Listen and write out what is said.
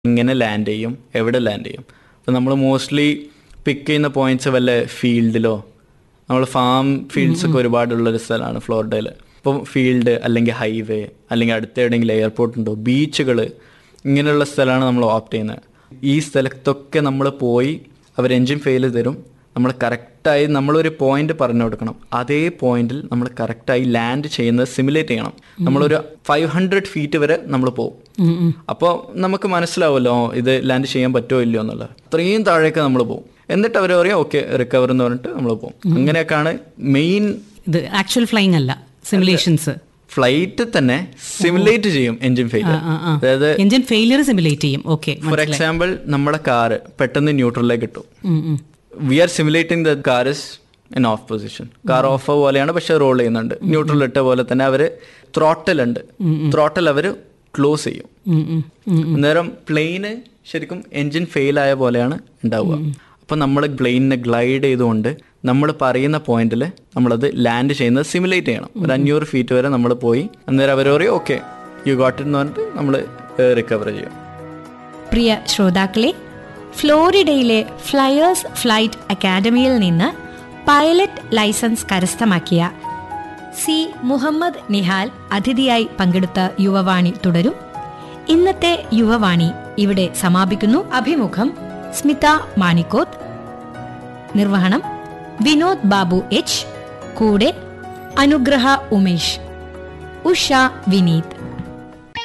ഇങ്ങനെ ലാൻഡ് ചെയ്യും എവിടെ ലാൻഡ് ചെയ്യും അപ്പം നമ്മൾ മോസ്റ്റ്ലി പിക്ക് ചെയ്യുന്ന പോയിന്റ്സ് വല്ല ഫീൽഡിലോ നമ്മൾ ഫാം ഫീൽഡ്സ് ഒക്കെ ഒരുപാടുള്ളൊരു സ്ഥലമാണ് ഫ്ലോറിഡയിൽ അപ്പോൾ ഫീൽഡ് അല്ലെങ്കിൽ ഹൈവേ അല്ലെങ്കിൽ അടുത്ത എവിടെയെങ്കിലും എയർപോർട്ട് ഉണ്ടോ ബീച്ചുകൾ ഇങ്ങനെയുള്ള സ്ഥലമാണ് നമ്മൾ ഓപ്റ്റ് ചെയ്യുന്നത് ഈ സ്ഥലത്തൊക്കെ നമ്മൾ പോയി അവർ എൻജിൻ ഫെയിൽ തരും നമ്മൾ കറക്റ്റായി നമ്മളൊരു പോയിന്റ് പറഞ്ഞു കൊടുക്കണം അതേ പോയിന്റിൽ നമ്മൾ കറക്റ്റായി ലാൻഡ് ചെയ്യുന്നത് സിമുലേറ്റ് ചെയ്യണം നമ്മളൊരു ഫൈവ് ഹൺഡ്രഡ് ഫീറ്റ് വരെ നമ്മൾ പോകും അപ്പോൾ നമുക്ക് മനസ്സിലാവുമല്ലോ ഇത് ലാൻഡ് ചെയ്യാൻ പറ്റുമോ ഇല്ലയോ എന്നുള്ളത് അത്രയും താഴേക്ക് നമ്മൾ പോകും എന്നിട്ട് അവർ പറയും ഓക്കെ റിക്കവർ എന്ന് പറഞ്ഞിട്ട് നമ്മൾ പോകും അങ്ങനെയൊക്കെയാണ് മെയിൻ ഇത് ആക്ച്വൽ ഫ്ലൈങ് അല്ല സിമുലേഷൻസ് ഫ്ലൈറ്റ് തന്നെ സിമുലേറ്റ് ചെയ്യും എൻജിൻ ഫെയിലിയർ അതായത് എഞ്ചിൻ ഫെയിലിയർ സിമുലേറ്റ് ചെയ്യും ഓക്കെ ഫോർ എക്സാമ്പിൾ നമ്മുടെ കാറ് പെട്ടെന്ന് ന്യൂട്രലിലേക്ക് ഇട്ടു we are simulating the car is in off position car off പോലെയാണ് പക്ഷെ റോൾ ചെയ്യുന്നുണ്ട് ന്യൂട്രൽ ഇട്ട പോലെ തന്നെ അവർ ത്രോട്ടൽ ഉണ്ട് ത്രോട്ടൽ അവർ ക്ലോസ് ചെയ്യും അന്നേരം പ്ലെയിന് ശരിക്കും എൻജിൻ ഫെയിൽ ആയ പോലെയാണ് ഉണ്ടാവുക അപ്പോൾ നമ്മൾ പ്ലെയിനിനെ ഗ്ലൈഡ് ചെയ്തുകൊണ്ട് നമ്മൾ പറയുന്ന പോയിന്റിൽ നമ്മളത് ലാൻഡ് ചെയ്യുന്നത് സിമുലേറ്റ് ചെയ്യണം ഒരു അഞ്ഞൂറ് ഫീറ്റ് വരെ നമ്മൾ പോയി അന്നേരം അവർ പറയും ഓക്കെ യു ഗോട്ട് എന്ന് പറഞ്ഞിട്ട് നമ്മൾ റിക്കവർ ചെയ്യും പ്രിയ ശ്രോതാക്കളെ ഫ്ലോറിഡയിലെ ഫ്ലയേഴ്സ് ഫ്ലൈറ്റ് അക്കാദമിയിൽ നിന്ന് പൈലറ്റ് ലൈസൻസ് കരസ്ഥമാക്കിയ സി മുഹമ്മദ് നിഹാൽ അതിഥിയായി പങ്കെടുത്ത യുവവാണി തുടരും ഇന്നത്തെ യുവവാണി ഇവിടെ സമാപിക്കുന്നു അഭിമുഖം സ്മിത മാണിക്കോത്ത് നിർവഹണം വിനോദ് ബാബു എച്ച് കൂടെ അനുഗ്രഹ ഉമേഷ് ഉഷ വിനീത്